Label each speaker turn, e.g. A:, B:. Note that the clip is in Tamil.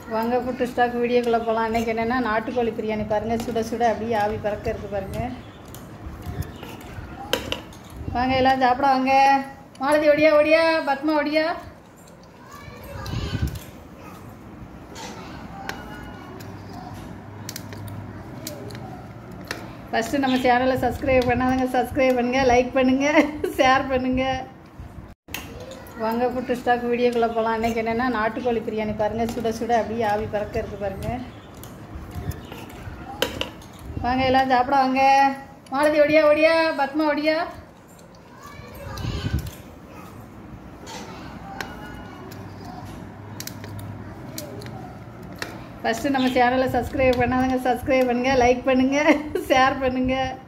A: வாங்க ஃபுட்டு ஸ்டாக் வீடியோக்குள்ளே போகலாம் அன்றைக்கி என்னென்னா நாட்டுக்கோழி பிரியாணி பாருங்கள் சுட சுட அப்படியே ஆவி பறக்க இருக்குது பாருங்கள் வாங்க எல்லாம் சாப்பிட வாங்க மாலதி ஒடியா ஒடியா பத்மா ஒடியா ஃபஸ்ட்டு நம்ம சேனலை சப்ஸ்கிரைப் பண்ணாதவங்க சப்ஸ்கிரைப் பண்ணுங்கள் லைக் பண்ணுங்கள் ஷேர் பண்ணுங்கள் வாங்க ஃபுட்டு ஸ்டாக் வீடியோக்குள்ளே போகலாம் அன்றைக்கி என்னென்னா நாட்டுக்கோழி பிரியாணி பாருங்கள் சுட சுட அப்படியே ஆவி பறக்க இருக்குது பாருங்கள் வாங்க எல்லாம் சாப்பிட வாங்க மாலதி ஒடியா ஒடியா பத்மா ஒடியா ஃபஸ்ட்டு நம்ம சேனலை சப்ஸ்கிரைப் பண்ணாதவங்க சப்ஸ்கிரைப் பண்ணுங்கள் லைக் பண்ணுங்கள் ஷேர் பண்ணுங்கள்